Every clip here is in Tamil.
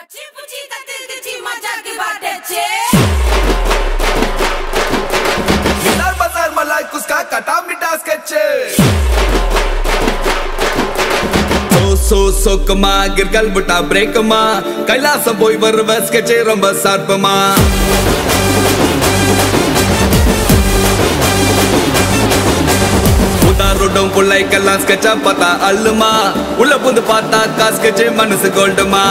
அச்சி புச்சி தத்து கிச்சி மச்சாக்கு பாட்டச்சே Minar bazar malai kuska kata mita sketch சோ சோ சோக்கமா கிர்கள் விட்டா பிரேக்கமா கைலாசம் போய் வருவ ஸ்கெட்சே ரொம்ப சார்பமா உதாரோடும் பிள்ளைக்கெல்லாம் ஸ்கெட்சா பார்த்தா அல்லுமா உள்ள புந்து பார்த்தா காஸ்கெட்சே மனசு கோல்டுமா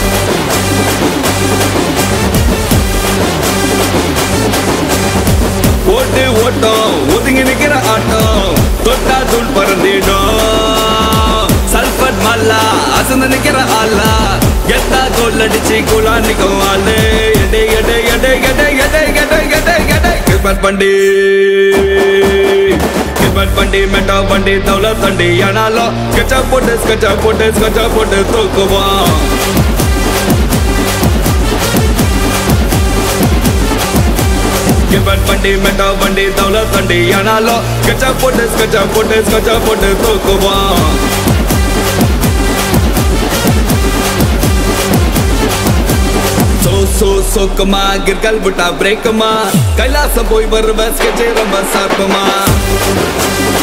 ஓட்டு ஓட்டம் ஒதுங்கி நிக்கிற ஆட்டம் தொட்டா தூள் பறந்திடும் சல்பட் மல்லா அசந்து நிக்கிற ஆளா எத்தா கோல் அடிச்சு குலா நிக்கும் ஆளு எடை எடை எடை எடை எடை எடை எடை எடை கிரிப்பட் பண்டி கிரிப்பட் பண்டி மெட்டா பண்டி தவுல தண்டி ஆனாலும் ஸ்கெட்சா போட்டு ஸ்கெட்சா போட்டு ஸ்கெட்சா போட்டு தூக்குவான் கிபட் வண்டி மெட்டா வண்டி தவுல தண்டி ஆனாலும் ஸ்கெட்சா போட்டு ஸ்கெட்சா போட்டு ஸ்கெட்சா போட்டு தூக்குவான் சோ சோ சோக்கமா கிர்கள் விட்டா பிரேக்கமா கைலாசம் போய் வருவ ஸ்கெட்சே ரொம்ப சார்பமா